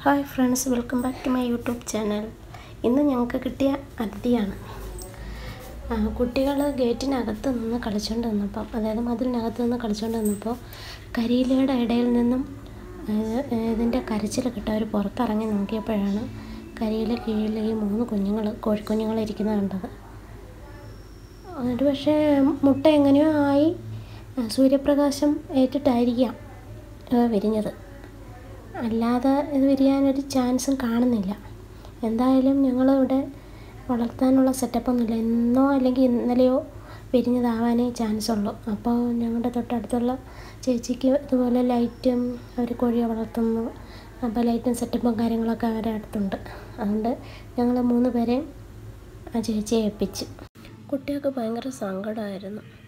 hi friends welcome back to my YouTube channel ഇന്ന് ഞങ്ങൾക്ക് കിട്ടിയ അതിഥിയാണ് കുട്ടികൾ ഗേറ്റിനകത്ത് നിന്ന് കളിച്ചുകൊണ്ട് നിന്നപ്പം അതായത് മതിലിനകത്ത് നിന്ന് കളിച്ചുകൊണ്ട് നിന്നപ്പോൾ കരിയിലയുടെ ഇടയിൽ നിന്നും ഇതിൻ്റെ കരച്ചിൽ കിട്ട അവർ പുറത്തിറങ്ങി നോക്കിയപ്പോഴാണ് കരിയില കീഴിൽ ഈ മൂന്ന് കുഞ്ഞുങ്ങൾ കോഴിക്കുഞ്ഞുങ്ങൾ ഇരിക്കുന്നത് കണ്ടത് ഒരു പക്ഷേ മുട്ട എങ്ങനെയോ ആയി സൂര്യപ്രകാശം ഏറ്റിട്ടായിരിക്കാം വിരിഞ്ഞത് അല്ലാതെ ഇത് വിരിയാനൊരു ചാൻസും കാണുന്നില്ല എന്തായാലും ഞങ്ങളിവിടെ വളർത്താനുള്ള സെറ്റപ്പൊന്നുമില്ല ഇന്നോ അല്ലെങ്കിൽ ഇന്നലെയോ വിരിഞ്ഞതാവാനേ ചാൻസ് ഉള്ളൂ അപ്പോൾ ഞങ്ങളുടെ തൊട്ടടുത്തുള്ള ചേച്ചിക്ക് ഇതുപോലെ ലൈറ്റും അവർ കോഴിയെ വളർത്തുന്നു അപ്പോൾ ലൈറ്റും സെറ്റപ്പും കാര്യങ്ങളൊക്കെ അവരുടെ അടുത്തുണ്ട് അതുകൊണ്ട് ഞങ്ങൾ മൂന്ന് പേരെയും ആ ചേച്ചിയെ ഏൽപ്പിച്ചു കുട്ടികൾക്ക് ഭയങ്കര സങ്കടമായിരുന്നു